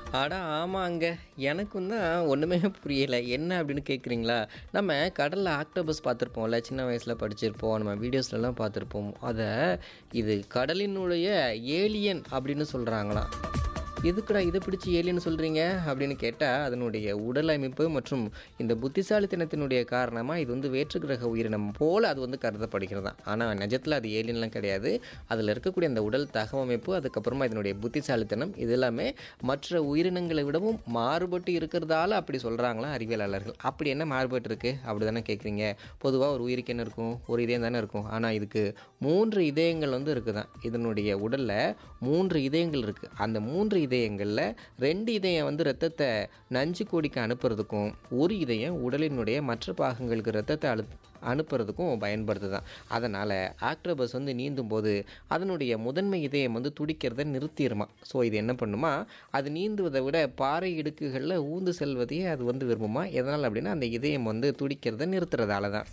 அட ஆமாங்க. எனக்கும் தான் ஒண்ணுமே புரியல. என்ன அப்படின்னு கேட்குறீங்களா? நம்ம கடல்ல ஆக்டோபஸ் பார்த்துருப்போம்ல. சின்ன வயசுல படிச்சிருப்போம். நம்ம வீடியோஸ்லலாம் பார்த்துருப்போம். அத இது கடலினுடைய ஏலியன் அப்படின்னு சொல்றாங்களாம். எதுக்குடா இத பிடிச்சு ஏலியன் சொல்றீங்க? அப்படின்னு கேட்டா, அதனுடைய உடல் அமைப்பு மற்றும் இந்த புத்திசாலித்தனத்தினுடைய காரணமா இது வந்து வேற்று கிரக உயிரினம் போல அது வந்து கருதப்படுகிறதாம். ஆனா நிஜத்துல அது ஏலியன்லாம் கிடையாது. அதுல இருக்கக்கூடிய அந்த உடல் தகவமைப்பு, அதுக்கப்புறமா இதனுடைய புத்திசாலித்தனம் இது எல்லாமே மற்ற உயிரினங்களை விடவும் மாறுபட்டு இருக்கிறதால அப்படி சொல்றாங்களாம் அறிவியலாளர்கள். அப்படி என்ன மாறுபட்டு இருக்கு? அப்படிதானே கேட்குறீங்க. பொதுவா ஒரு உயிருக்கு என்ன இருக்கும்? ஒரு இதயம் தானே இருக்கும். ஆனா இதுக்கு 3 இதயங்கள் வந்து இருக்குதாம். இதனுடைய உடல்ல 3 இதயங்கள் இருக்கு. அந்த 3 இதயங்கள்ல 2 இதயம் வந்து ரத்தத்த நஞ்சு கோடிக்கு அனுப்புறதுக்கும், ஒரு இதயம் உடலினுடைய மற்ற பாகங்களுக்கு ரத்தத்த அழு அனுப்புறதுக்கும் பயன்படுதுதாம். அதனால ஆக்டோபஸ் வந்து நீந்தும்போது அதனுடைய முதன்மை இதயம் வந்து துடிக்கிறத நிறுத்திருமாம். ஸோ இது என்ன பண்ணுமா, அது நீந்துவதை விட பாறை இடுக்குகள்ல ஊர்ந்து செல்வதையே அது வந்து விரும்புமாம். எதனால அப்படின்னா, அந்த இதயம் வந்து துடிக்கிறத நிறுத்துறதால தான்.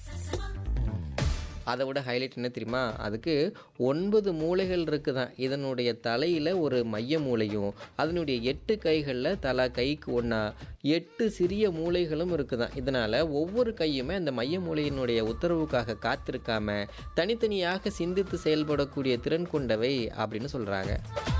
அத விட ஹைலைட் என்ன தெரியுமா? அதுக்கு 9 மூளைகள் இருக்குதாம். இதனுடைய தலையில ஒரு மைய மூளையும், அதனுடைய 8 கைகள்ல தலா கைக்கு ஒண்ணா 8 சிறிய மூளைகளும் இருக்குதாம். இதனால ஒவ்வொரு கையுமே அந்த மைய மூளையினுடைய உத்தரவுக்காக காத்திருக்காம, தனித்தனியாக சிந்தித்து செயல்படக்கூடிய திறன் கொண்டவை அப்படின்னு சொல்றாங்க.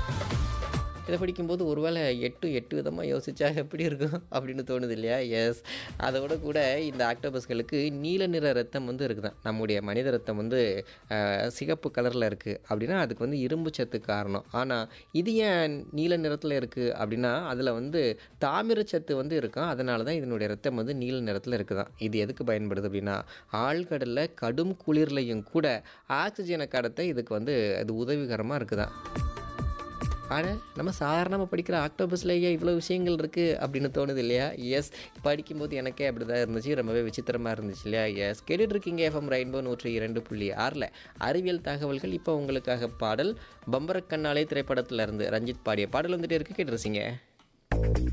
இத படிக்கும்போது ஒருவேளை 8 8 விதமா யோசிச்சா எப்படி இருக்கும்? அப்படின்னு தோணுது இல்லையா? எஸ். அதோட கூட இந்த ஆக்டோபஸ்களுக்கு நீல நிற ரத்தம் வந்து இருக்குதாம். நம்முடைய மனித ரத்தம் வந்து அ சிகப்பு கலர்ல இருக்கு. அப்படின்னா அதுக்கு வந்து இரும்பு சத்து காரணம். ஆனா இது ஏன் நீல நிறத்துல இருக்கு? அப்படின்னா அதுல வந்து தாமிரச்சத்து வந்து இருக்காம். அதனால தான் இதனுடைய ரத்தம் வந்து நீல நிறத்துல இருக்குதாம். இது எதுக்கு பயன்படுது அப்படின்னா, ஆழ்கடல்ல கடும் குளிர்லயும் கூட ஆக்ஸிஜனை கடத்த இதுக்கு வந்து அது உதவிகரமா இருக்குதாம். அட! நம்ம சாதாரணமா படிக்கிற ஆக்டோபஸ்லயே இவ்வளோ விஷயங்கள் இருக்கு அப்படின்னு தோணுது இல்லையா? எஸ். படிக்கும்போது எனக்கே அப்படிதான் இருந்துச்சு. ரொம்பவே விசித்திரமா இருந்துச்சு இல்லையா? எஸ். கேட்டுட்டு இருக்கீங்க எஃப்எம் ரெயின்போ 102.6ல அறிவியல் தகவல்கள். இப்போ உங்களுக்காக பாடல் பம்பரக்கண்ணாலே திரைப்படத்துல இருந்து ரஞ்சித் பாடிய பாடல் வந்துட்டே இருக்கு. கேட்டு ரசிங்க.